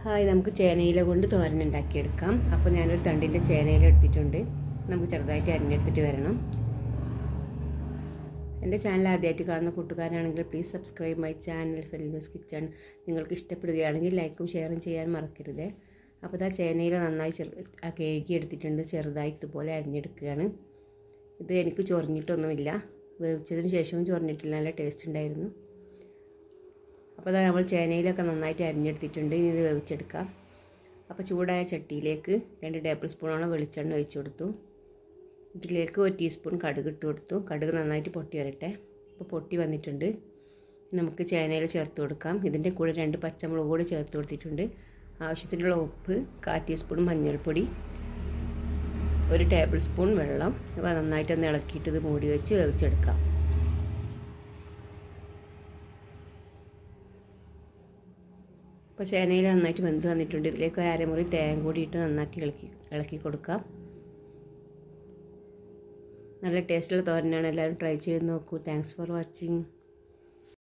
hi നമുക്ക് ചേനയില കൊണ്ട് തോരൻ ഉണ്ടാക്കിയെടുക്കാം അപ്പോൾ ഞാനൊരു തണ്ടിൻ്റെ ചേനയില എടുത്തിട്ടുണ്ട് നമുക്ക് ചെറുതായിട്ട് അരിഞ്ഞെടുത്തിട്ട് വരണം എൻ്റെ ചാനൽ ആദ്യമായിട്ട് കാണുന്ന കൂട്ടുകാരാണെങ്കിൽ പ്ലീസ് സബ്സ്ക്രൈബ് മൈ ചാനൽ ഫെലിനോസ് കിച്ചൺ നിങ്ങൾക്ക് ഇഷ്ടപ്പെടുകയാണെങ്കിൽ ലൈക്കും ഷെയറും ചെയ്യാൻ മറക്കരുത് അപ്പോൾ ഇതാ ചേനയില നന്നായി ചെറു കേകി എടുത്തിട്ടുണ്ട് ചെറുതായി ഇതുപോലെ അരിഞ്ഞെടുക്കുകയാണ് ഇത് എനിക്ക് ചൊറിഞ്ഞിട്ടൊന്നുമില്ല വേവിച്ചതിന് ശേഷവും ചൊറിഞ്ഞിട്ടില്ല നല്ല ടേസ്റ്റ് ഉണ്ടായിരുന്നു അപ്പോൾ അതാ നമ്മൾ ചേനയിലൊക്കെ നന്നായിട്ട് അരിഞ്ഞെടുത്തിട്ടുണ്ട് ഇനി ഇത് വേവിച്ചെടുക്കാം അപ്പോൾ ചൂടായ ചട്ടിയിലേക്ക് രണ്ട് ടേബിൾ സ്പൂണോളം വെളിച്ചെണ്ണ ഒഴിച്ചു കൊടുത്തു ഇതിലേക്ക് ഒരു ടീസ്പൂൺ കടുക് ഇട്ട് കൊടുത്തു കടുക് നന്നായിട്ട് പൊട്ടി വരട്ടെ അപ്പോൾ പൊട്ടി വന്നിട്ടുണ്ട് നമുക്ക് ചേനയിൽ ചേർത്ത് കൊടുക്കാം ഇതിൻ്റെ കൂടെ രണ്ട് പച്ചമുളക് കൂടി ചേർത്ത് കൊടുത്തിട്ടുണ്ട് ആവശ്യത്തിനുള്ള ഉപ്പ് കാൽ ടീസ്പൂൺ മഞ്ഞൾപ്പൊടി ഒരു ടേബിൾ സ്പൂൺ വെള്ളം അപ്പോൾ നന്നായിട്ടൊന്ന് ഇളക്കിയിട്ട് ഇത് മൂടി വെച്ച് വേവിച്ചെടുക്കാം അപ്പോൾ ചേനയിൽ നന്നായിട്ട് വെന്ത് വന്നിട്ടുണ്ട് ഇതിലേക്ക് അരമുറി തേങ്ങ കൂടി ഇട്ട് നന്നാക്കി ഇളക്കി ഇളക്കി കൊടുക്കാം നല്ല ടേസ്റ്റുള്ള തോരനാണ് എല്ലാവരും ട്രൈ ചെയ്ത് നോക്കൂ താങ്ക്സ് ഫോർ വാച്ചിങ്